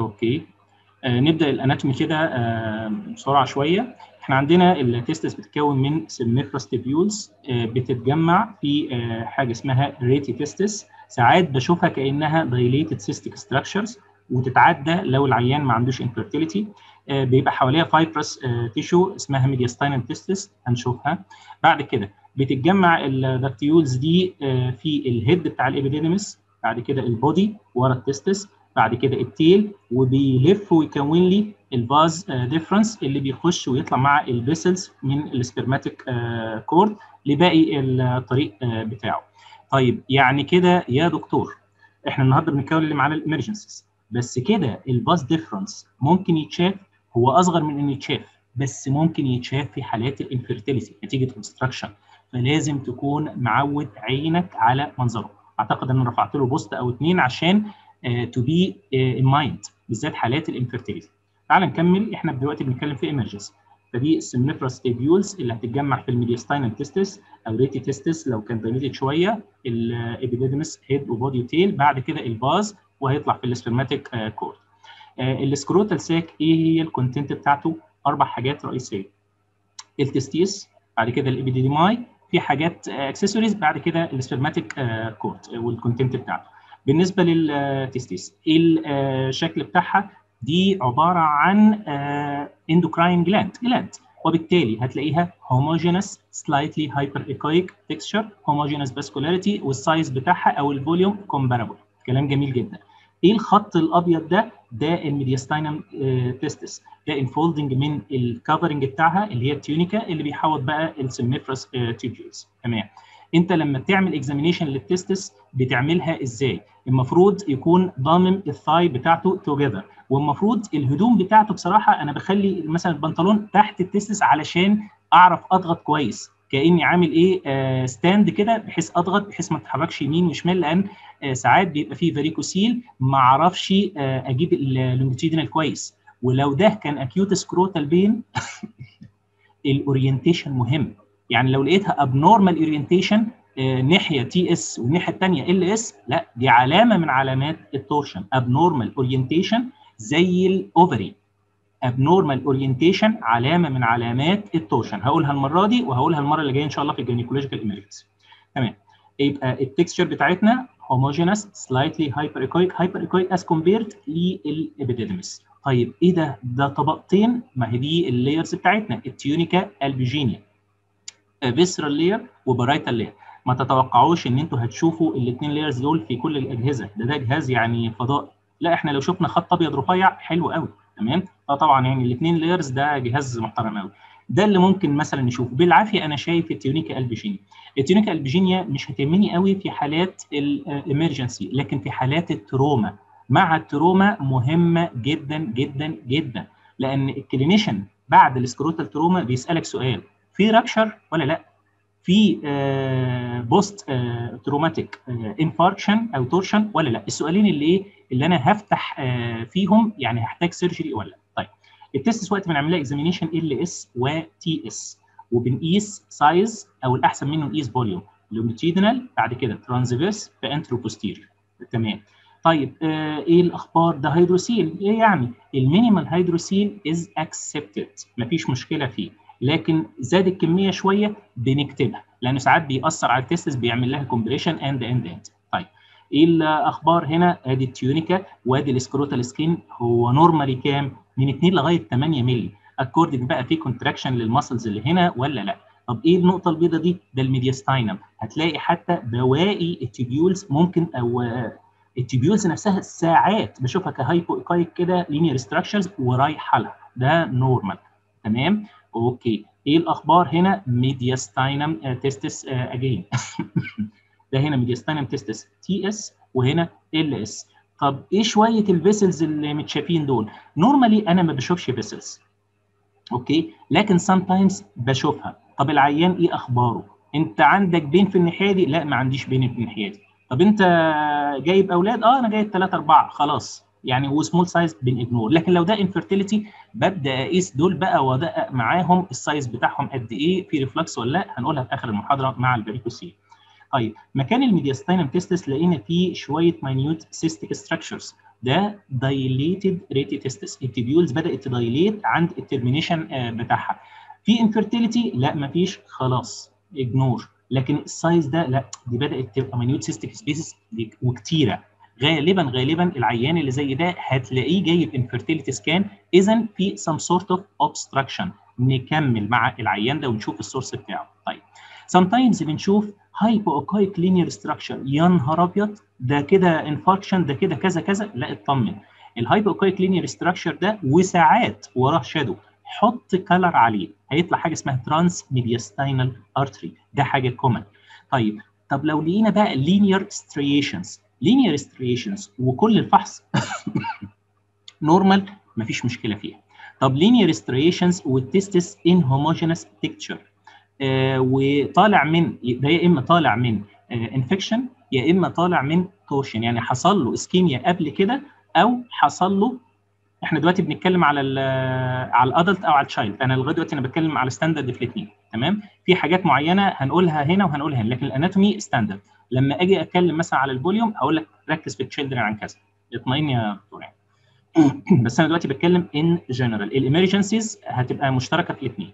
اوكي آه نبدا الاناتومي كده آه بسرعه شويه احنا عندنا التستس بتتكون من سيمنيفرس تيبيولز آه بتتجمع في آه حاجه اسمها ريتي تستس ساعات بشوفها كانها دايليتد سيستيك ستراكشرز وتتعدى لو العيان ما عندوش انفيرتيليتي آه بيبقى حواليها فايبرس تيشو اسمها ميدياستاينال تستس هنشوفها بعد كده بتتجمع الدكتيولز دي آه في الهيد بتاع الابيديدمس بعد كده البودي ورا التستس بعد كده التيل وبيلف ويكون لي الفاز ديفرنس اللي بيخش ويطلع مع الفيسلز من السبرماتيك كورد لباقي الطريق بتاعه. طيب يعني كده يا دكتور احنا النهارده بنتكلم على الامرجنسيز بس كده الفاز ديفرنس ممكن يتشاف هو اصغر من انه يتشاف بس ممكن يتشاف في حالات الانفيرتيليتي نتيجه اوبستراكشن فلازم تكون معود عينك على منظره. اعتقد ان رفعت له بوست او اثنين عشان تو بي ان مايند بالذات حالات الانفيرتيليتي. تعال نكمل احنا دلوقتي بنتكلم في ايمرجنسي فدي السمنفرس تيبيولز اللي هتتجمع في الميدياستاينال تيستس او ريتي تيستس لو كان دايليتد شويه الابيديدمس هيد وبودي وتيل بعد كده الفاز وهيطلع في السبرماتيك كورد. السكروتال ساك ايه هي الكونتنت بتاعته؟ اربع حاجات رئيسيه. التستيس بعد كده الابيديديماي في حاجات اكسسوارز بعد كده السبرماتيك كورد والكونتنت بتاعته. بالنسبه للتستيس ايه الشكل بتاعها؟ دي عباره عن اندوكراين جلاند جلاند وبالتالي هتلاقيها homogeneous slightly hyperechoic texture homogeneous vascularity والسايز بتاعها او الفوليوم comparable كلام جميل جدا ايه الخط الابيض ده ده الميدياستاينم تيستس ده انفولدنج من الكفرنج بتاعها اللي هي التيونيكا اللي بيحوط بقى السمنفرس تيوبيولز تمام انت لما بتعمل اكزامينيشن للتستس بتعملها ازاي المفروض يكون ضامم الثاي بتاعته توجذر والمفروض الهدوم بتاعته بصراحه انا بخلي مثلا البنطلون تحت التستس علشان اعرف اضغط كويس كاني عامل ايه آه ستاند كده بحيث اضغط بحيث ما تتحركش يمين وشمال لان آه ساعات بيبقى فيه فاريكوسيل ما اعرفش آه اجيب اللونجيتيودينال كويس ولو ده كان اكيوت سكروتال بين الاورينتيشن مهم يعني لو لقيتها ابنورمال اورينتيشن ناحيه تي اس والناحيه الثانيه ال اس لا دي علامه من علامات التورشن ابنورمال اورينتيشن زي الاوفري ابنورمال اورينتيشن علامه من علامات التورشن هقولها المره دي وهقولها المره اللي جايه ان شاء الله في الجينيكولوجيكال ايمرجنسي تمام يبقى التكستشر بتاعتنا homogeneous slightly hyperechoic hyperechoic as compared للابيديدمس طيب ايه ده ده طبقتين ما هي دي اللايرز بتاعتنا التيونيكا البيجينيا فيسرال لاير وبرايتال لاير ما تتوقعوش ان انتوا هتشوفوا الاثنين لايرز دول في كل الاجهزه ده ده جهاز يعني فضاء لا احنا لو شفنا خط ابيض رفيع حلو قوي تمام اه طبعا يعني الاثنين لايرز ده جهاز محترم قوي ده اللي ممكن مثلا نشوفه بالعافيه انا شايف التيونيكا البيجينيا التيونيكا البيجينيا مش هتهمني قوي في حالات الامرجنسي لكن في حالات التروما مع التروما مهمه جدا جدا جدا لان الكلينيشن بعد السكروتال تروما بيسالك سؤال في رابشر ولا لا في بوست تروماتيك انفاركشن او تورشن ولا لا السؤالين اللي ايه اللي انا هفتح آه فيهم يعني هحتاج سيرجري ولا لا طيب التستس وقت بنعمل لها اكزامينيشن ال اس وتي اس وبنقيس سايز او الاحسن منه نقيس فوليوم لونجيتيدنال بعد كده ترانزفيرس بانترو بوستيريور تمام طيب آه ايه الاخبار ده هيدروسيل ايه يعني المينيمال هيدروسيل از اكسبتد مفيش مشكله فيه لكن زاد الكميه شويه بنكتبها لانه ساعات بيأثر على التستس بيعمل لها كومبريشن اند اند اند طيب ايه الاخبار هنا ادي التيونيكا وادي السكروتال سكين هو نورمالي كام من 2 لغايه 8 مللي اكوردنج بقى في كونتراكشن للمسلز اللي هنا ولا لا طب ايه النقطه البيضاء دي ده الميدياستاينم هتلاقي حتى بواقي التيبيولز ممكن او التيبيولز نفسها ساعات بشوفها كهايبو ايكايك كده لينير ستراكشرز ورايحه لها ده نورمال تمام اوكي ايه الاخبار هنا ميدياستاينم تيستس اجين ده هنا ميدياستاينم تيستس تي اس وهنا ال اس طب ايه شويه الفيسلز اللي متشافين دول نورمالي انا ما بشوفش فيسلز اوكي لكن سام تايمز بشوفها طب العيان ايه اخباره انت عندك بين في الناحيه دي لا ما عنديش بين في الناحيه دي طب انت جايب اولاد اه انا جايب 3 4 خلاص يعني وسمول سايز بنجنور لكن لو ده انفيرتيليتي ببدا اقيس دول بقى وادقق معاهم السايز بتاعهم قد ايه في ريفلكس ولا لا هنقولها في اخر المحاضره مع البريكوسي طيب مكان الميدياستاينم تيستس لقينا فيه شويه ماينيوت سيستيك ستراكشرز ده دايليتد ريتي تيستس التبيولز بدات تدايليت عند الترمينيشن بتاعها في انفيرتيليتي لا مفيش خلاص اجنور لكن السايز ده لا دي بدات تبقى ماينيوت سيستيك سبيسز وكتيره غالبا غالبا العيان اللي زي ده هتلاقيه جايب انفيرتيليتي سكان اذا في سم سورت اوف اوبستراكشن نكمل مع العيان ده ونشوف السورس بتاعه طيب sometimes بنشوف هايبوكايك لينير ستراكشر يا نهار ابيض ده كده انفاركشن ده كده كذا كذا لا اطمن الهايبوكايك لينير ستراكشر ده وساعات وراه شادو حط كلر عليه هيطلع حاجه اسمها ترانس ميدياستاينال ارتري ده حاجه كومن طيب طب لو لقينا بقى لينير ستريشنز لينير ستريشنز وكل الفحص نورمال مفيش مشكله فيها طب لينير ستريشنز والتستس ان هوموجينس بيكتشر وطالع من ده يا اما طالع من انفكشن uh, يا اما طالع من توشن يعني حصل له اسكيميا قبل كده او حصل له احنا دلوقتي بنتكلم على ال على الادلت او على التشايلد انا لغايه دلوقتي انا بتكلم على ستاندرد في الاثنين تمام في حاجات معينه هنقولها هنا وهنقولها هنا لكن الاناتومي ستاندرد لما اجي اتكلم مثلا على الفوليوم اقول لك ركز في التشيلدرن عن كذا اطمئن يا دكتور يعني بس انا دلوقتي بتكلم ان جنرال الامرجنسيز هتبقى مشتركه في الاثنين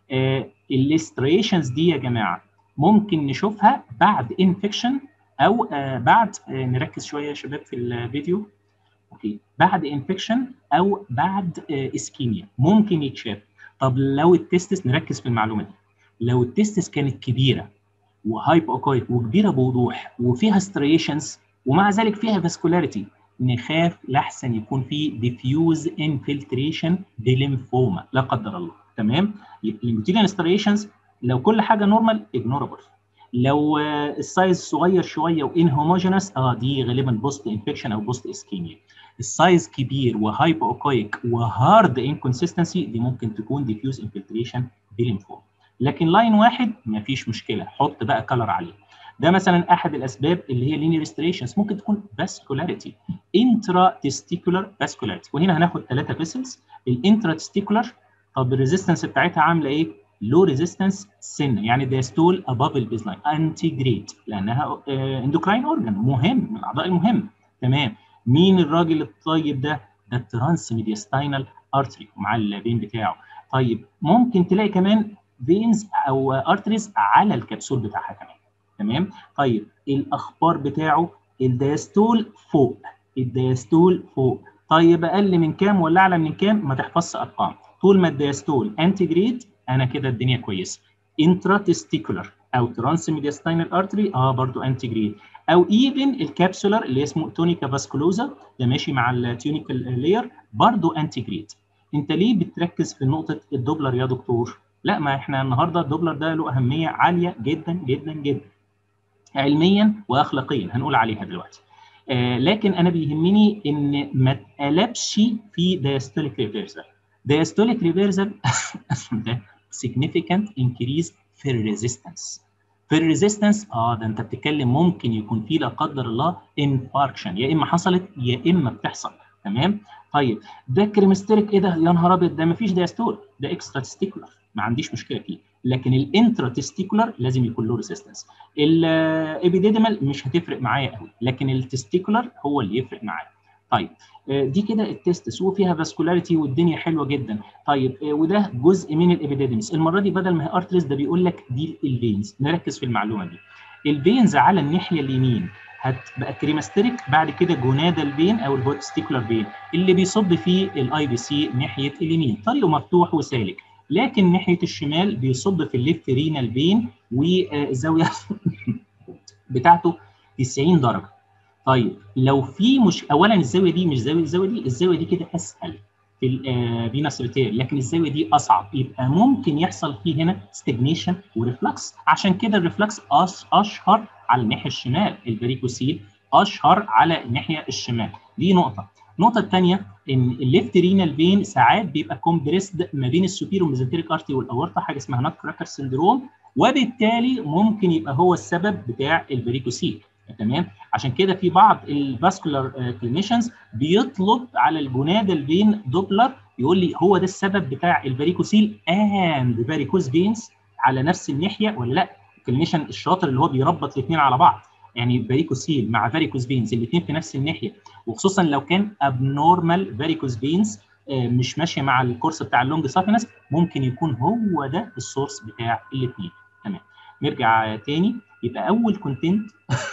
الاستريشنز دي يا جماعه ممكن نشوفها بعد انفكشن او آه بعد آه نركز شويه يا شباب في الفيديو اوكي بعد انفكشن او بعد آه اسكيميا ممكن يتشاف طب لو التستس نركز في المعلومه دي لو التستس كانت كبيره وهايبوكايت وكبيره بوضوح وفيها ستريشنز ومع ذلك فيها فاسكولاريتي نخاف لاحسن يكون في ديفيوز انفلتريشن بليمفوما لا قدر الله تمام الانجوتيليان ستريشنز لو كل حاجه نورمال اجنورابل لو السايز صغير شويه وان هوموجينس اه دي غالبا بوست انفكشن او بوست اسكيميا السايز كبير وهايبو اوكويك وهارد انكونسستنسي دي ممكن تكون ديفيوز انفلتريشن بليمفوما لكن لاين واحد مفيش مشكله حط بقى كلر عليه ده مثلا احد الاسباب اللي هي لينير ستريشنز ممكن تكون فاسكولاريتي انترا تستيكولار فاسكولاريتي وهنا هناخد ثلاثه فيسلز الانترا تستيكولار طب الريزيستنس بتاعتها عامله ايه؟ لو ريزيستنس سن يعني ديستول اباف البيز لاين انتي جريد لانها اندوكراين اورجان مهم من الاعضاء المهم تمام مين الراجل الطيب ده؟ ده الترانس ميدياستاينال ارتري مع الفين بتاعه طيب ممكن تلاقي كمان فينز او ارتريز على الكبسول بتاعها كمان تمام طيب الاخبار بتاعه الديستول فوق الديستول فوق طيب اقل من كام ولا اعلى من كام ما تحفظش ارقام طول ما الديستول انتي جريد انا كده الدنيا كويسه انترا تستيكولار او ترانس ميدياستاينال ارتري اه برضو انتي جريد او ايفن الكابسولار اللي اسمه تونيكا فاسكولوزا ده ماشي مع التونيكال لاير برضو انتي جريد انت ليه بتركز في نقطه الدوبلر يا دكتور لا ما احنا النهارده الدوبلر ده له اهميه عاليه جدا جدا جدا علميا واخلاقيا هنقول عليها دلوقتي آه لكن انا بيهمني ان ما اتقلبش في دايستوليك ريفيرسال دايستوليك ريفيرسال ده significant increase في الريزيستنس في الريزيستنس اه ده انت بتتكلم ممكن يكون في لا قدر الله انفاركشن يا اما حصلت يا اما بتحصل تمام طيب ده كريمستريك ايه ده يا نهار ابيض ده ما فيش دايستول ده اكسترا تستيكولار ما عنديش مشكله فيه لكن الانترا تستيكولار لازم يكون له ريزيستنس الابيديدمال مش هتفرق معايا قوي لكن التستيكولار هو اللي يفرق معايا طيب دي كده التستس وفيها فاسكولاريتي والدنيا حلوه جدا طيب وده جزء من الابيديدمس المره دي بدل ما هي ارتريز ده بيقول لك دي الفينز نركز في المعلومه دي الفينز على الناحيه اليمين هتبقى كريماستريك بعد كده جونادال فين او البوتستيكولار فين اللي بيصب فيه الاي بي سي ناحيه اليمين طريقه مفتوح وسالك لكن ناحيه الشمال بيصب في الليفت رينال فين والزاويه بتاعته 90 درجه طيب لو في مش اولا الزاويه دي مش زاويه الزاويه دي الزاويه دي كده اسهل في الفينس ريتير لكن الزاويه دي اصعب يبقى ممكن يحصل فيه هنا ستجنيشن وريفلكس عشان كده الريفلكس اشهر على الناحيه الشمال الفاريكوسيل اشهر على الناحيه الشمال دي نقطه النقطه الثانيه ان الليفت رينال فين ساعات بيبقى كومبريسد ما بين السوبيرو ميزنتريك ارتي والاورطه حاجه اسمها نات كراكر سندروم وبالتالي ممكن يبقى هو السبب بتاع الفاريكوسيل تمام عشان كده في بعض الفاسكولار كلينيشنز بيطلب على الجونادال فين دوبلر يقول لي هو ده السبب بتاع الفاريكوسيل اند فاريكوز فينز على نفس الناحيه ولا لا الكلينيشن الشاطر اللي هو بيربط الاثنين على بعض يعني فاريكوسيل مع فاريكوس فينز الاثنين في نفس الناحيه وخصوصا لو كان ابنورمال فاريكوس فينز مش ماشيه مع الكورس بتاع اللونج سافينس ممكن يكون هو ده السورس بتاع الاثنين تمام نرجع تاني يبقى اول كونتنت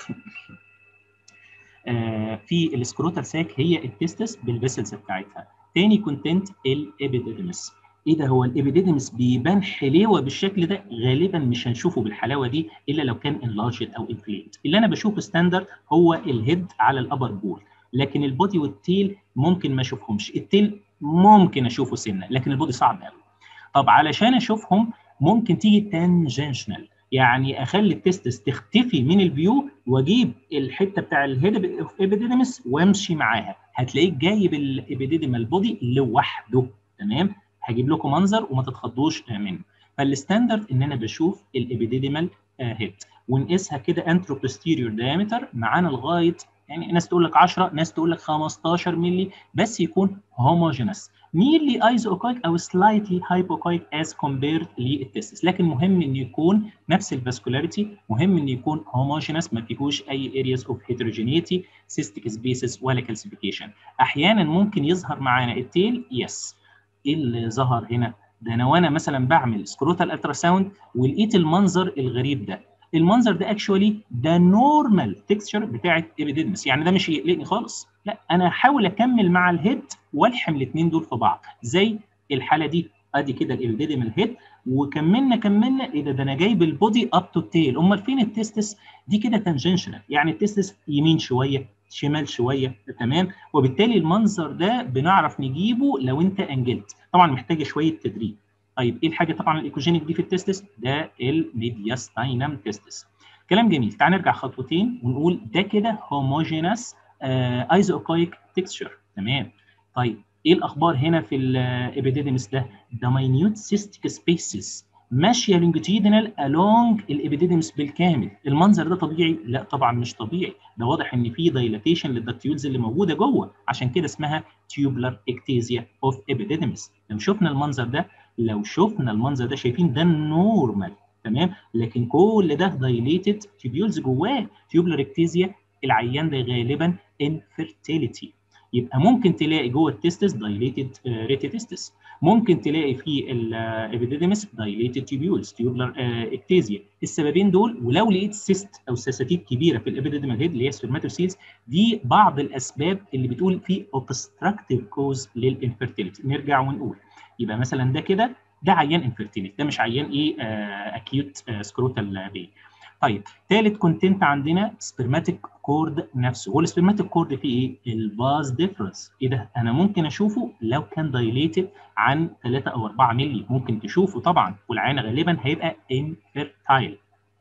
في السكروتال ساك هي التستس بالفيسلز بتاعتها تاني كونتنت الابيديدمس ايه ده هو الابيديدمس بيبان حليوه بالشكل ده غالبا مش هنشوفه بالحلاوه دي الا لو كان انلارجد او انفليت اللي انا بشوفه ستاندرد هو الهيد على الابر بول لكن البودي والتيل ممكن ما اشوفهمش التيل ممكن اشوفه سنه لكن البودي صعب قوي طب علشان اشوفهم ممكن تيجي تانجنشنال يعني اخلي التستس تختفي من الفيو واجيب الحته بتاع الهيد اوف ابيديدمس وامشي معاها هتلاقيك جايب الابيديدمال بودي لوحده تمام هجيب لكم منظر وما تتخضوش منه فالستاندرد ان انا بشوف الابيديدمال هيد ونقيسها كده انترو بوستيريور دايمتر معانا لغايه يعني ناس تقول لك 10 ناس تقول لك 15 مللي بس يكون هوموجينس nearly ايزوكويك او slightly hypocoic as compared للتستس لكن مهم ان يكون نفس الفاسكولاريتي مهم ان يكون homogeneous ما فيهوش اي areas of heterogeneity cystic spaces ولا calcification احيانا ممكن يظهر معانا التيل يس ايه اللي ظهر هنا ده انا وانا مثلا بعمل سكروتال التراساوند ولقيت المنظر الغريب ده المنظر ده اكشولي ده نورمال تكستشر بتاعت ابيديدمس يعني ده مش يقلقني خالص لا انا هحاول اكمل مع الهيد والحم الاثنين دول في بعض زي الحاله دي ادي كده الابيديدم هيد وكملنا كملنا ايه ده ده انا جايب البودي اب تو تيل امال فين التستس دي كده تانجنشنال يعني التستس يمين شويه شمال شويه تمام وبالتالي المنظر ده بنعرف نجيبه لو انت انجلت طبعا محتاجه شويه تدريب طيب ايه الحاجه طبعا الايكوجينيك دي في التستس ده الميدياستاينم تستس كلام جميل تعال نرجع خطوتين ونقول ده كده هوموجينس ايزوكويك تكستشر تمام طيب ايه الاخبار هنا في الابيديدمس ده ده ماينيوت سيستيك سبيسز ماشيه لونجيتيودينال الونج الابيديدمس بالكامل المنظر ده طبيعي لا طبعا مش طبيعي ده واضح ان في دايلاتيشن للدكتيولز اللي موجوده جوه عشان كده اسمها تيوبلر اكتيزيا اوف ابيديدمس لو شفنا المنظر ده لو شفنا المنظر ده شايفين ده النورمال تمام لكن كل ده دايليتد تيبيولز جواه تيوبلر اكتيزيا العيان ده غالبا انفيرتيليتي يبقى ممكن تلاقي جوه التستس دايليتد ريتيتستس ممكن تلاقي في الابيديدمس دايليتد تيبيولز تيوبلر اكتيزيا السببين دول ولو لقيت سيست او سيستات كبيره في الابيديدمال هيد اللي هي سبرماتوسيلز دي بعض الاسباب اللي بتقول في اوبستراكتيف كوز للانفيرتيليتي نرجع ونقول يبقى مثلا ده كده ده عيان انفيرتيليتي ده مش عيان ايه اكيوت سكروتال بين طيب ثالث كونتنت عندنا سبرماتيك كورد نفسه هو السبرماتيك كورد فيه ايه الباز ديفرنس ايه ده انا ممكن اشوفه لو كان دايليتد عن 3 او 4 مللي ممكن تشوفه طبعا والعين غالبا هيبقى انفيرتايل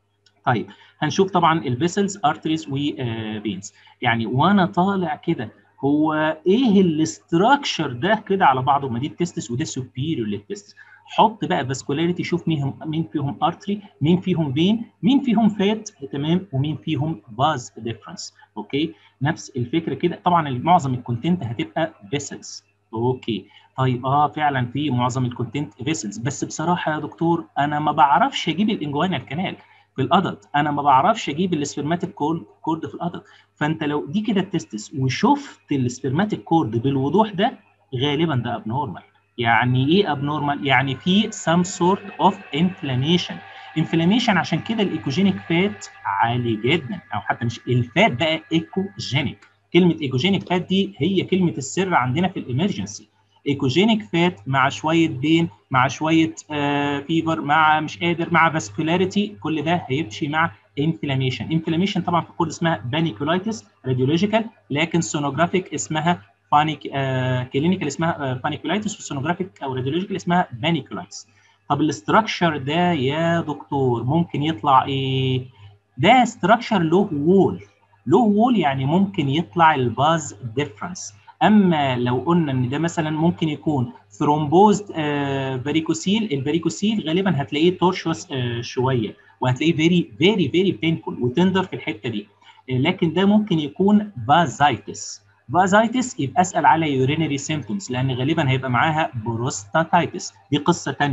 طيب هنشوف طبعا الفيسلز ارتريز وفينز يعني وانا طالع كده هو ايه الاستراكشر ده كده على بعضه ما دي التستس وده سوبيريور للتستس حط بقى فاسكولاريتي شوف مين مين فيهم ارتري مين فيهم فين مين فيهم فات تمام ومين فيهم باز ديفرنس اوكي نفس الفكره كده طبعا معظم الكونتنت هتبقى فيسلز اوكي طيب اه فعلا في معظم الكونتنت فيسلز بس بصراحه يا دكتور انا ما بعرفش اجيب الانجوانال كانال في الادلت انا ما بعرفش اجيب السبرماتيك كورد كورد في الادلت فانت لو دي كده التستس وشفت السبرماتيك كورد بالوضوح ده غالبا ده ابنورمال يعني ايه ابنورمال يعني في some sort of inflammation inflammation عشان كده الايكوجينيك فات عالي جدا او حتى مش الفات بقى ايكوجينيك كلمه ايكوجينيك فات دي هي كلمه السر عندنا في الامرجنسي ايكوجينيك فات مع شويه بين مع شويه آه فيفر مع مش قادر مع فاسكولاريتي كل ده هيمشي مع انفلاميشن انفلاميشن طبعا في الكود اسمها بانيكولايتس راديولوجيكال لكن سونوجرافيك اسمها بانيك آه كلينيكال اسمها بانيكولايتس والسونوجرافيك او راديولوجيكال اسمها بانيكولايتس طب الاستراكشر ده يا دكتور ممكن يطلع ايه ده استراكشر له وول له وول يعني ممكن يطلع الباز ديفرنس اما لو قلنا ان ده مثلا ممكن يكون ثرومبوزد فاريكوسيل الفاريكوسيل غالبا هتلاقيه تورشوس شويه وهتلاقيه فيري فيري فيري بينفول وتندر في الحته دي لكن ده ممكن يكون بازايتس بازايتس يبقى اسال على يورينري سيمبتومز لان غالبا هيبقى معاها بروستاتايتس دي قصه ثانيه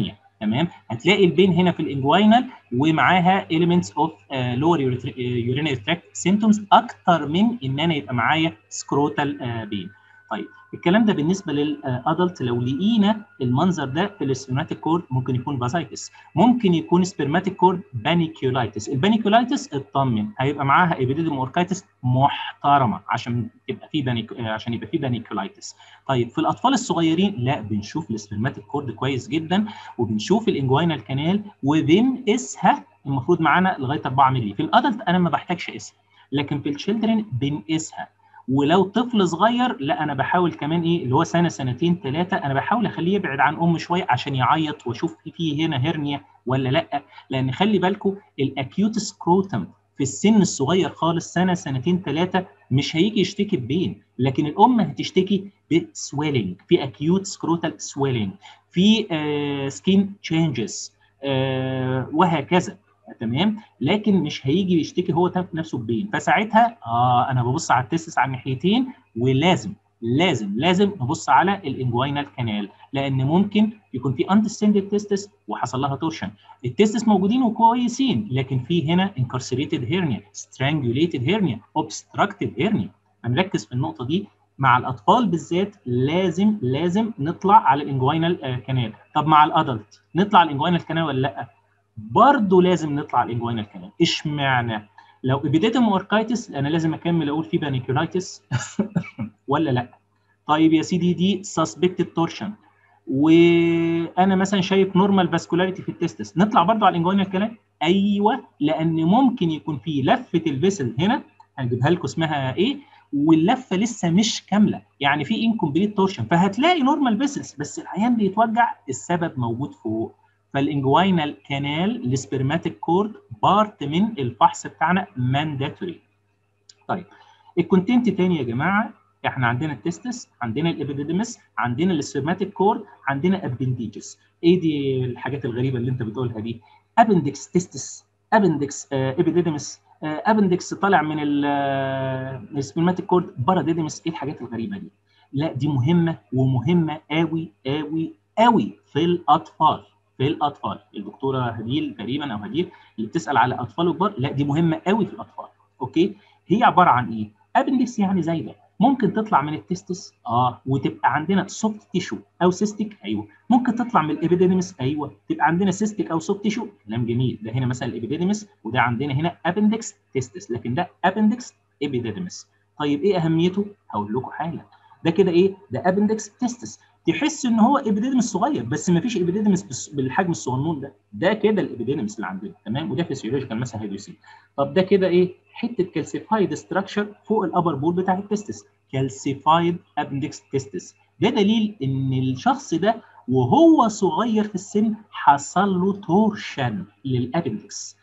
تمام هتلاقي البين هنا في الانجوينال ومعاها elements of uh, lower urinary tract symptoms اكتر من ان انا يبقى معايا سكروتال بين طيب الكلام ده بالنسبه للادلت لو لقينا المنظر ده في السبرماتيك كورد ممكن يكون فازايتس ممكن يكون سبرماتيك كورد بانيكيولايتس البانيكيولايتس اطمن هيبقى معاها ابيديدم اوركايتس محترمه عشان تبقى في بانيك عشان يبقى في بانيكيولايتس طيب في الاطفال الصغيرين لا بنشوف السبرماتيك كورد كويس جدا وبنشوف الانجوينال كانال وبنقيسها المفروض معانا لغايه 4 مللي في الادلت انا ما بحتاجش اقيسها لكن في الشيلدرن بنقيسها ولو طفل صغير لا انا بحاول كمان ايه اللي هو سنه سنتين ثلاثه انا بحاول اخليه يبعد عن امه شويه عشان يعيط واشوف في فيه هنا هرنيا ولا لا لان خلي بالكم الاكيوت سكروتم في السن الصغير خالص سنه سنتين ثلاثه مش هيجي يشتكي ببين لكن الام هتشتكي بسويلنج في اكيوت سكروتال سويلنج في سكين تشينجز وهكذا تمام لكن مش هيجي يشتكي هو نفسه ببين فساعتها اه انا ببص على التستس على الناحيتين ولازم لازم لازم نبص على الانجوينال كانال لان ممكن يكون في اندستندد تستس وحصل لها تورشن التستس موجودين وكويسين لكن في هنا انكارسريتد هيرنيا سترانجوليتد هيرنيا اوبستراكتد هيرنيا هنركز في النقطه دي مع الاطفال بالذات لازم لازم نطلع على الانجوينال كانال طب مع الادلت نطلع على الانجوينال كانال ولا لا برضه لازم نطلع على الانجوينال كانال اشمعنى لو ابيديتم اوركايتس انا لازم اكمل اقول في بانيكولايتس ولا لا طيب يا سيدي دي سسبكتد تورشن وانا مثلا شايف نورمال فاسكولاريتي في التستس نطلع برضه على الانجوينال كانال ايوه لان ممكن يكون في لفه الفيسل هنا هنجيبها لكم اسمها ايه واللفه لسه مش كامله يعني في انكمبليت تورشن فهتلاقي نورمال فيسلز بس العيان بيتوجع السبب موجود فوق فالانجوينال كانال السبرماتيك كورد بارت من الفحص بتاعنا مانداتوري طيب الكونتنت تاني يا جماعه احنا عندنا التستس عندنا الابيديدمس عندنا السبرماتيك كورد عندنا ابنديجز ايه دي الحاجات الغريبه اللي انت بتقولها دي ابندكس تستس ابندكس ابيديدمس ابندكس طالع من السبرماتيك كورد باراديدمس ايه الحاجات الغريبه دي لا دي مهمه ومهمه قوي قوي قوي في الاطفال في الاطفال الدكتوره هديل تقريبا او هديل اللي بتسال على اطفال وكبار لا دي مهمه قوي في الاطفال اوكي هي عباره عن ايه ابندكس يعني زايده ممكن تطلع من التستس اه وتبقى عندنا سوفت تيشو او سيستيك ايوه ممكن تطلع من الابيديدمس ايوه تبقى عندنا سيستيك او سوفت تيشو كلام جميل ده هنا مثلا الابيديدمس وده عندنا هنا ابندكس تستس لكن ده ابندكس ابيديدمس طيب ايه اهميته هقول لكم حالا ده كده ايه ده ابندكس تستس تحس ان هو ابيديدمس صغير بس ما فيش ابيديدمس بالحجم الصغنون ده ده كده الابيديدمس اللي عندنا تمام وده فيسيولوجيكال مثلا هيدروسين طب ده كده ايه حته كالسيفايد ستراكشر فوق الابر بول بتاع التستس كالسيفايد ابندكس تستس ده دليل ان الشخص ده وهو صغير في السن حصل له تورشن للابندكس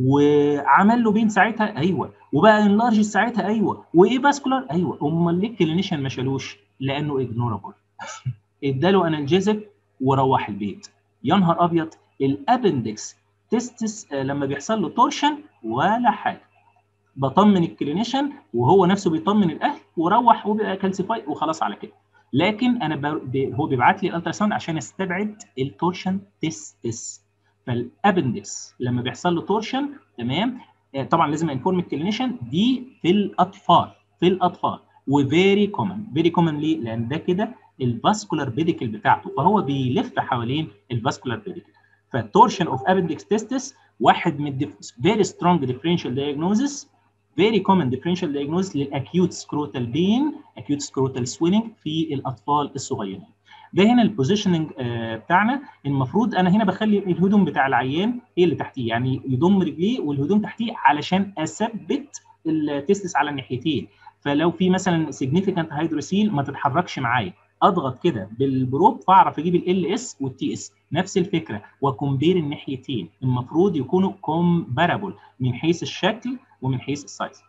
وعمل له بين ساعتها ايوه وبقى انلارج ساعتها ايوه وايه فاسكولار ايوه امال ليه الكلينيشن ما شالوش لانه اجنورابل اداله انالجيزك وروح البيت يا نهار ابيض الابندكس تستس لما بيحصل له تورشن ولا حاجه بطمن الكلينيشن وهو نفسه بيطمن الاهل وروح وبقى كالسيفاي وخلاص على كده لكن انا ب... هو بيبعت لي الالترا ساوند عشان استبعد التورشن تستس فالابندكس لما بيحصل له تورشن تمام طبعا لازم انفورم الكلينيشن دي في الاطفال في الاطفال وفيري كومن فيري كومن ليه؟ لان ده كده الفاسكولار بيديكل بتاعته فهو بيلف حوالين الفاسكولار بيديكل فالتورشن اوف ابندكس تستس واحد من فيري سترونج ديفرنشال دايجنوزس فيري كومن ديفرنشال دايجنوز للاكيوت سكروتال بين اكيوت سكروتال سويلنج في الاطفال الصغيرين ده هنا البوزيشننج آه بتاعنا المفروض انا هنا بخلي الهدوم بتاع العيان هي اللي تحتيه يعني يضم رجليه والهدوم تحتيه علشان اثبت التستس على الناحيتين فلو في مثلا سيجنيفيكانت هيدروسيل ما تتحركش معايا اضغط كده بالبروب فاعرف اجيب ال اس والتي اس نفس الفكره وكومبير الناحيتين المفروض يكونوا كومبارابل من حيث الشكل ومن حيث السايز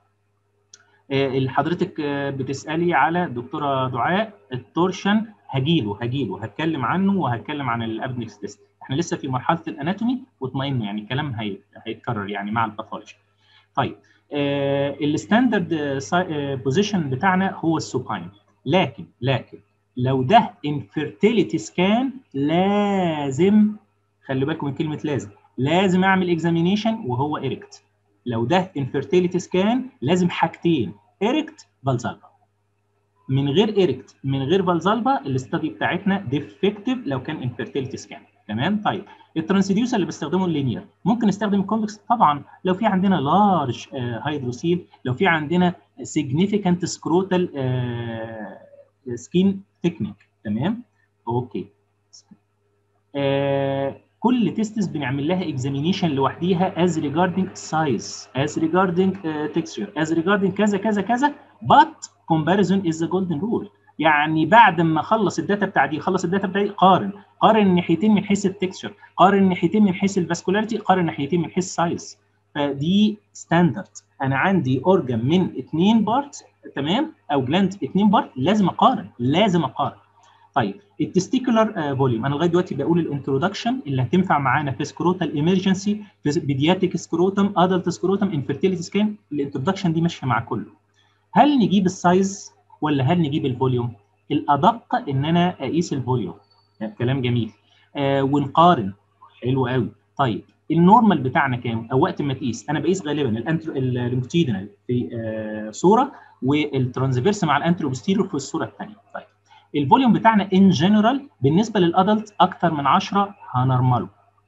اللي حضرتك بتسالي على دكتوره دعاء التورشن هجيله هجيله هتكلم عنه وهتكلم عن الابنكس تيست احنا لسه في مرحله الاناتومي واطمئنوا يعني الكلام هي... هيتكرر يعني مع الباثولوجي طيب آه الستاندرد بوزيشن بتاعنا هو السوباين لكن لكن لو ده انفيرتيليتي سكان لازم خلي بالكم من كلمه لازم لازم اعمل اكزامينيشن وهو ايركت لو ده انفيرتيليتي سكان لازم حاجتين ايركت فالزالفا من غير ايركت من غير فالزالفا الاستادي بتاعتنا ديفكتيف لو كان انفيرتيليتي سكان تمام طيب الترانسديوسر اللي بستخدمه اللينير ممكن نستخدم الكونفكس طبعا لو في عندنا لارج هيدروسيل لو في عندنا significant سكروتال سكين تكنيك تمام اوكي آه كل تيستس بنعمل لها اكزامينيشن لوحديها از ريجاردنج سايز از ريجاردنج تكستشر از ريجاردنج كذا كذا كذا but comparison is the golden rule يعني بعد ما اخلص الداتا بتاع دي اخلص الداتا بتاع دي قارن قارن الناحيتين من حيث التكستشر قارن الناحيتين من حيث الفاسكولاريتي قارن الناحيتين من حيث السايز فدي ستاندرد انا عندي اورجن من اثنين بارت تمام او جلاند اثنين بارت لازم اقارن لازم اقارن طيب التستيكولار فوليوم انا لغايه دلوقتي بقول الانترودكشن اللي هتنفع معانا في سكروتال ايمرجنسي في بيدياتيك سكروتم ادلت سكروتم انفيرتيليتي سكان الانترودكشن دي ماشيه مع كله هل نجيب السايز ولا هل نجيب الفوليوم الادق ان انا اقيس الفوليوم كلام جميل آه ونقارن حلو قوي طيب النورمال بتاعنا كام او وقت ما تقيس انا بقيس غالبا اللونجتيدنال في آه صوره والترانسفيرس مع الانتروبستيريور في الصوره الثانيه طيب الفوليوم بتاعنا ان جنرال بالنسبه للادلت اكتر من 10 هنرمله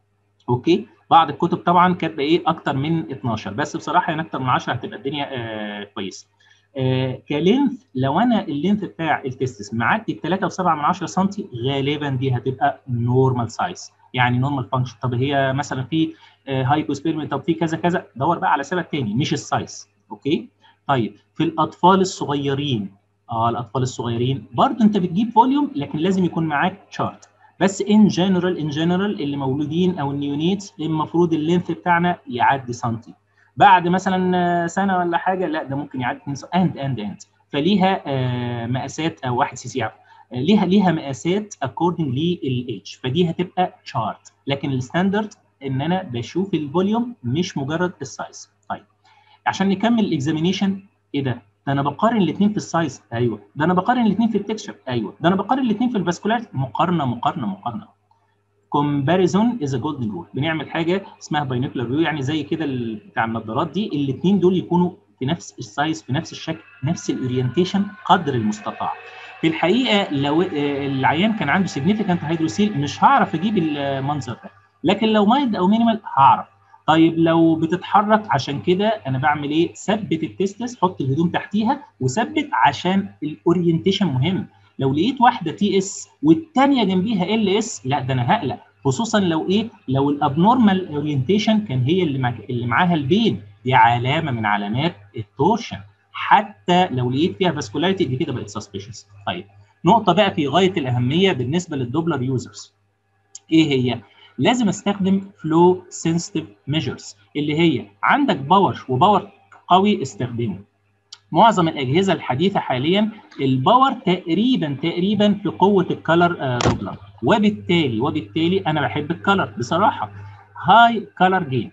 اوكي بعض الكتب طبعا كاتبه ايه اكتر من 12 بس بصراحه يعني اكتر من 10 هتبقى الدنيا آه كويسه آه كلينث لو انا اللينث بتاع التستس معدي 3.7 من 10 سم غالبا دي هتبقى نورمال سايز يعني نورمال فانكشن طب هي مثلا في آه هايبوسبيرمي طب في كذا كذا دور بقى على سبب تاني مش السايز اوكي طيب في الاطفال الصغيرين اه الاطفال الصغيرين برضه انت بتجيب فوليوم لكن لازم يكون معاك تشارت بس ان جنرال ان جنرال اللي مولودين او النيونيتس المفروض اللينث بتاعنا يعدي سنتي بعد مثلا سنه ولا حاجه لا ده ممكن يعدي 2 اند اند اند فليها آه مقاسات او 1 سي سي عفوا ليها ليها مقاسات اكوردنج للايدج فدي هتبقى تشارت لكن الستاندرد ان انا بشوف الفوليوم مش مجرد السايز طيب عشان نكمل الاكزامينيشن ايه ده ده انا بقارن الاثنين في السايز ايوه ده انا بقارن الاثنين في التكشر ايوه ده انا بقارن الاثنين في الفاسكولاريتي مقارنه مقارنه مقارنه كومباريزون از ا جولدن رول بنعمل حاجه اسمها باينوكلر فيو يعني زي كده بتاع النظارات دي الاثنين دول يكونوا في نفس السايز في نفس الشكل نفس الاورينتيشن قدر المستطاع في الحقيقه لو العيان كان عنده سيجنيفيكانت هيدروسيل مش هعرف اجيب المنظر ده لكن لو مايلد او مينيمال هعرف طيب لو بتتحرك عشان كده انا بعمل ايه؟ ثبت التستس حط الهدوم تحتيها وثبت عشان الاورينتيشن مهم لو لقيت واحده تي اس والثانيه جنبيها ال اس لا ده انا هقلق خصوصا لو ايه؟ لو الابنورمال اورينتيشن كان هي اللي مع... اللي معاها البين دي علامه من علامات التورشن حتى لو لقيت فيها فاسكولاريتي دي كده بقت سسبيشس طيب نقطه بقى في غايه الاهميه بالنسبه للدوبلر يوزرز ايه هي؟ لازم استخدم فلو سنسيتيف ميجرز اللي هي عندك باور وباور قوي استخدمه معظم الاجهزه الحديثه حاليا الباور تقريبا تقريبا في قوه الكالر دوبلر وبالتالي وبالتالي انا بحب الكالر بصراحه هاي كالر جين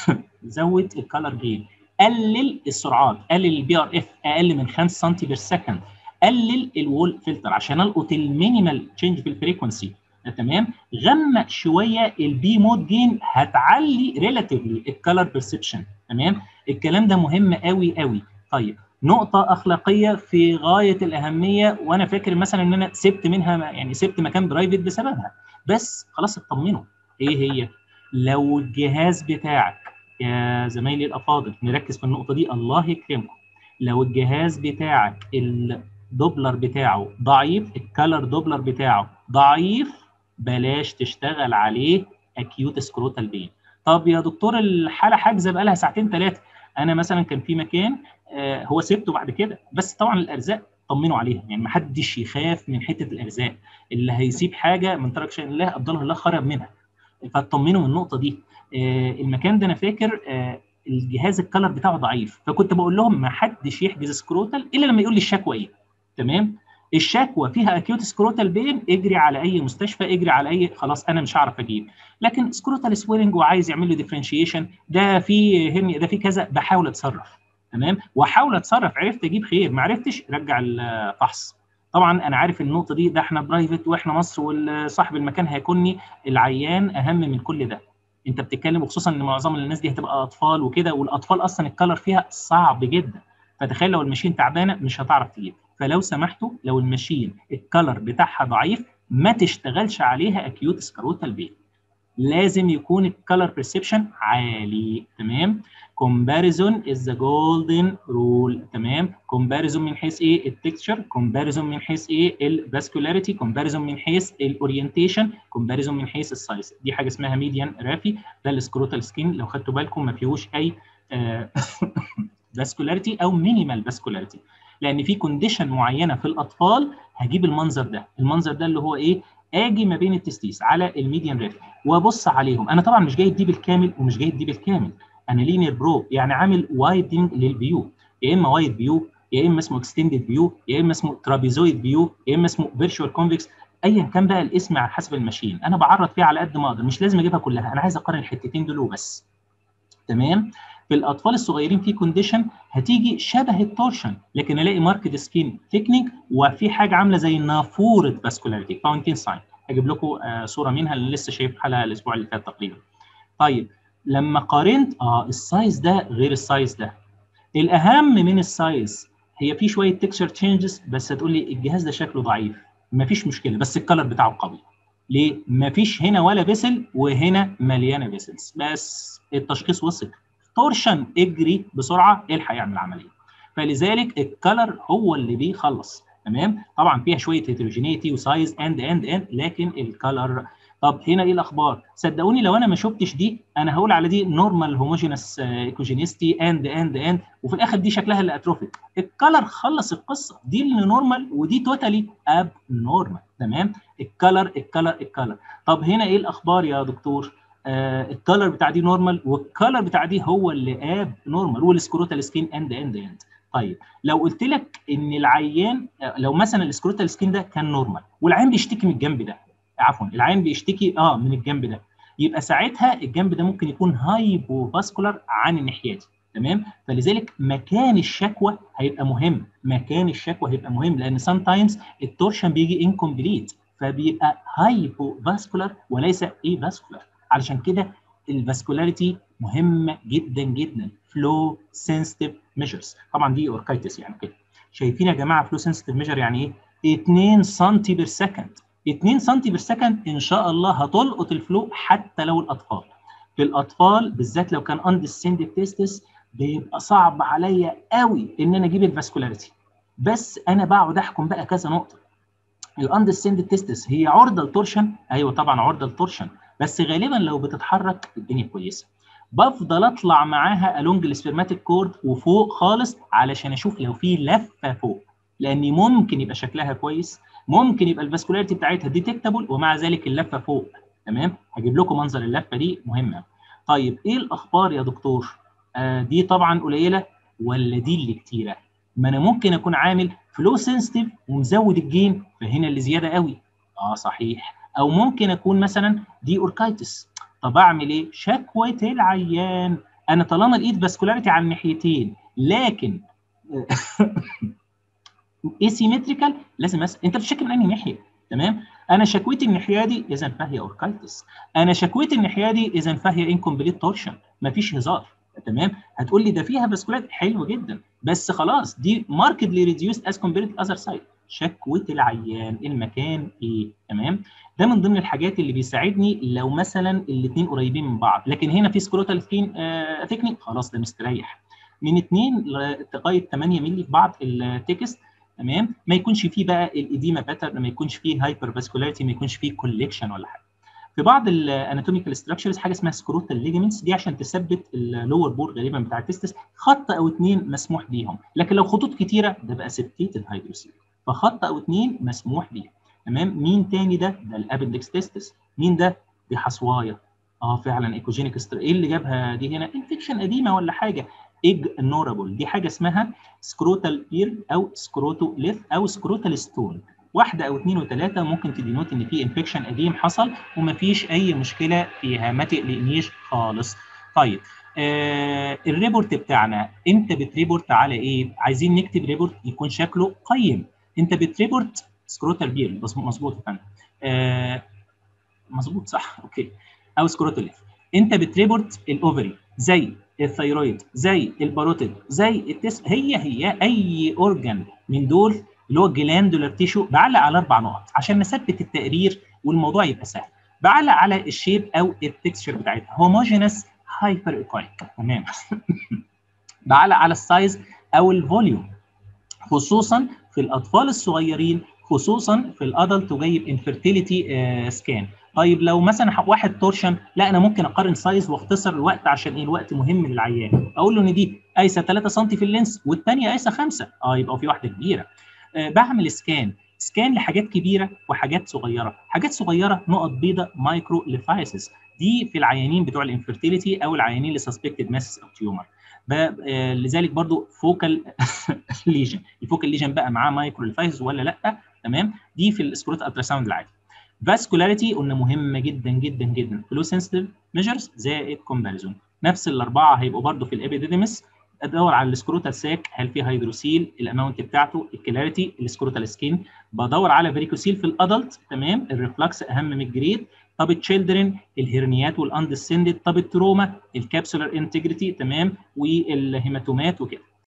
زود الكالر جين قلل السرعات قلل البي ار اف اقل من 5 سم بير سكند قلل الوول فلتر عشان القط المينيمال تشينج في الفريكونسي تمام غمق شويه البي مود جين هتعلي ريلاتيفلي الكالر بيرسبشن تمام الكلام ده مهم قوي قوي طيب نقطة أخلاقية في غاية الأهمية وأنا فاكر مثلا إن أنا سبت منها يعني سبت مكان برايفت بسببها بس خلاص اطمنوا إيه هي؟ لو الجهاز بتاعك يا زمايلي الأفاضل نركز في النقطة دي الله يكرمكم لو الجهاز بتاعك الدوبلر بتاعه ضعيف الكالر دوبلر بتاعه ضعيف بلاش تشتغل عليه اكيوت سكروتال بين طب يا دكتور الحاله حاجزه بقى لها ساعتين ثلاثه انا مثلا كان في مكان آه هو سبته بعد كده بس طبعا الارزاق طمنوا عليها يعني ما حدش يخاف من حته الارزاق اللي هيسيب حاجه من ترك شيء الله افضله الله خرب منها فاطمنوا من النقطه دي آه المكان ده انا فاكر آه الجهاز الكلر بتاعه ضعيف فكنت بقول لهم ما حدش يحجز سكروتال الا لما يقول لي الشكوى ايه تمام الشكوى فيها اكيوت سكروتال بين اجري على اي مستشفى اجري على اي خلاص انا مش هعرف اجيب لكن سكروتال سويرنج وعايز يعمل له ديفرنشيشن ده في هرني ده في كذا بحاول اتصرف تمام واحاول اتصرف عرفت اجيب خير ما عرفتش رجع الفحص طبعا انا عارف النقطه دي ده احنا برايفت واحنا مصر وصاحب المكان هيكوني العيان اهم من كل ده انت بتتكلم وخصوصا ان معظم الناس دي هتبقى اطفال وكده والاطفال اصلا الكلر فيها صعب جدا فتخيل لو الماشين تعبانه مش هتعرف تجيب فلو سمحتوا لو الماشين الكلر بتاعها ضعيف ما تشتغلش عليها اكيوت سكاروتال بين لازم يكون الكالر برسبشن عالي تمام كومباريزون از ذا جولدن رول تمام كومباريزون من حيث ايه التكستشر كومباريزون من حيث ايه الفاسكولاريتي كومباريزون من حيث الاورينتيشن كومباريزون من حيث السايز دي حاجه اسمها ميديان رافي ده السكروتال سكين لو خدتوا بالكم ما فيهوش اي فاسكولاريتي او مينيمال فاسكولاريتي لان في كونديشن معينه في الاطفال هجيب المنظر ده المنظر ده اللي هو ايه اجي ما بين التستيس على الميديان ريف وابص عليهم انا طبعا مش جاي دي بالكامل ومش جاي دي بالكامل انا لينير برو يعني عامل وايدنج للفيو يا اما وايد فيو يا اما اسمه اكستندد فيو يا اما اسمه ترابيزويد فيو يا اما اسمه فيرتشوال كونفكس ايا كان بقى الاسم على حسب الماشين انا بعرض فيها على قد ما اقدر مش لازم اجيبها كلها انا عايز اقارن الحتتين دول وبس تمام في الاطفال الصغيرين في كونديشن هتيجي شبه التورشن لكن الاقي ماركت سكين ثيكنينج وفي حاجه عامله زي نافوره فاسكولاريتي فاونتين ساين هجيب لكم آه صوره منها اللي لسه شايف حلقه الاسبوع اللي فات تقريبا طيب لما قارنت اه السايز ده غير السايز ده الاهم من السايز هي في شويه تكشر تشينجز بس هتقول لي الجهاز ده شكله ضعيف مفيش مشكله بس الكلر بتاعه قوي ليه مفيش هنا ولا فيسل وهنا مليانه فيسلز بس التشخيص وصل تورشن اجري بسرعه الحق يعمل عمليه فلذلك الكلر هو اللي بيخلص تمام طبعا فيها شويه هيتروجينيتي وسايز اند اند اند لكن الكلر طب هنا ايه الاخبار صدقوني لو انا ما شفتش دي انا هقول على دي نورمال هوموجينس ايكوجينيستي اند اند اند وفي الاخر دي شكلها اللي اتروفيك الكلر خلص القصه دي اللي نورمال ودي توتالي اب نورمال تمام الكلر الكلر الكلر طب هنا ايه الاخبار يا دكتور آه الكلر بتاع دي نورمال والكلر بتاع دي هو اللي اب نورمال والسكروتال سكين اند اند اند طيب لو قلت لك ان العيان لو مثلا السكروتال سكين ده كان نورمال والعيان بيشتكي من الجنب ده عفوا العيان بيشتكي اه من الجنب ده يبقى ساعتها الجنب ده ممكن يكون هايبو فاسكولار عن الناحيه دي تمام فلذلك مكان الشكوى هيبقى مهم مكان الشكوى هيبقى مهم لان سام تايمز التورشن بيجي انكمبليت فبيبقى هايبو فاسكولار وليس اي فاسكولار علشان كده الفاسكولاريتي مهمه جدا جدا فلو سنسيتيف ميجرز طبعا دي اوركايتس يعني كده شايفين يا جماعه فلو سنسيتيف ميجر يعني ايه 2 سم بير سكند 2 سم بير سكند ان شاء الله هتلقط الفلو حتى لو الاطفال في الاطفال بالذات لو كان اندسندد تيستس بيبقى صعب عليا قوي ان انا اجيب الفاسكولاريتي بس انا بقعد احكم بقى كذا نقطه الاندسندد تيستس هي عرضه لتورشن ايوه طبعا عرضه لتورشن بس غالبا لو بتتحرك الدنيا كويسه بفضل اطلع معاها الونج السبرماتيك كورد وفوق خالص علشان اشوف لو في لفه فوق لان ممكن يبقى شكلها كويس ممكن يبقى الفاسكولاريتي بتاعتها ديتكتابل ومع ذلك اللفه فوق تمام هجيب لكم منظر اللفه دي مهمه طيب ايه الاخبار يا دكتور آه دي طبعا قليله ولا دي اللي كتيره ما انا ممكن اكون عامل فلو سنسيتيف ومزود الجين فهنا اللي زياده قوي اه صحيح او ممكن اكون مثلا دي اوركايتس طب اعمل ايه شكوى العيان انا طالما لقيت فاسكولاريتي على الناحيتين لكن اسيمتريكال لازم أسأل انت بتشكي من انهي ناحيه تمام انا شكوتي الناحيه دي اذا فهي اوركايتس انا شكوتي الناحيه دي اذا فهي انكمبليت تورشن مفيش هزار تمام هتقول لي ده فيها فاسكولاريتي حلو جدا بس خلاص دي ماركتلي ريديوست از كومبيرد اذر سايد شكوى العيان المكان ايه تمام ده من ضمن الحاجات اللي بيساعدني لو مثلا الاثنين قريبين من بعض لكن هنا في سكروتال سكين آه تكنيك خلاص ده مستريح من 2 لغايه 8 مللي في بعض التكست تمام ما يكونش فيه بقى الاديما باترن ما يكونش فيه هايبر فاسكولاريتي ما يكونش فيه كوليكشن ولا حاجه في بعض الاناتوميكال ستراكشرز حاجه اسمها سكروتال ليجمنتس دي عشان تثبت اللور بور غالبا بتاع التستس خط او اثنين مسموح بيهم لكن لو خطوط كتيره ده بقى سبتيتد هايدروسيل فخط او اثنين مسموح بيه تمام مين تاني ده ده الابندكس تستس مين ده دي حصوايه اه فعلا ايكوجينيك ستر ايه اللي جابها دي هنا انفكشن قديمه ولا حاجه ignorable دي حاجه اسمها سكروتال بير او سكروتو ليث او سكروتال ستون واحده او اثنين وثلاثه ممكن تدينوت ان في انفكشن قديم حصل ومفيش اي مشكله فيها ما تقلقنيش خالص طيب آه الريبورت بتاعنا انت بتريبورت على ايه عايزين نكتب ريبورت يكون شكله قيم انت بتريبورت سكروتال بير مظبوط يا فندم آه مظبوط صح اوكي او سكروتال ليف انت بتريبورت الاوفري زي الثيرويد زي الباروتيد زي التس هي هي اي اورجان من دول اللي هو الجلاندولار تيشو بعلق على اربع نقط عشان نثبت التقرير والموضوع يبقى سهل بعلق على الشيب او التكستشر بتاعتها هوموجينس هايبر ايكويك تمام بعلق على السايز او الفوليوم خصوصا في الاطفال الصغيرين خصوصا في الادلت وجايب انفيرتيليتي سكان طيب لو مثلا واحد تورشن لا انا ممكن اقارن سايز واختصر الوقت عشان ايه الوقت مهم للعيان اقول له ان دي قايسه 3 سم في اللينس والثانيه قايسه 5 اه يبقى في واحده كبيره آه بعمل سكان سكان لحاجات كبيره وحاجات صغيره حاجات صغيره نقط بيضاء مايكرو ليفايسز دي في العيانين بتوع الانفيرتيليتي او العيانين اللي سسبكتد ماسس او تيومر آه لذلك برضو فوكال ليجن الفوكال ليجن بقى معاه مايكرو ليفايسز ولا لا تمام دي في السكروت التراساوند العادي فاسكولاريتي قلنا مهمه جدا جدا جدا فلو سنسيتيف ميجرز زائد كومباريزون نفس الاربعه هيبقوا برضو في الابيديديمس ادور على السكروتال ساك هل في هيدروسيل الاماونت بتاعته الكلاريتي السكروتال سكين بدور على فيريكوسيل في الادلت تمام الريفلكس اهم من الجريد طب التشيلدرن الهرنيات والاندسندد طب التروما الكابسولار انتجريتي تمام والهيماتومات وكده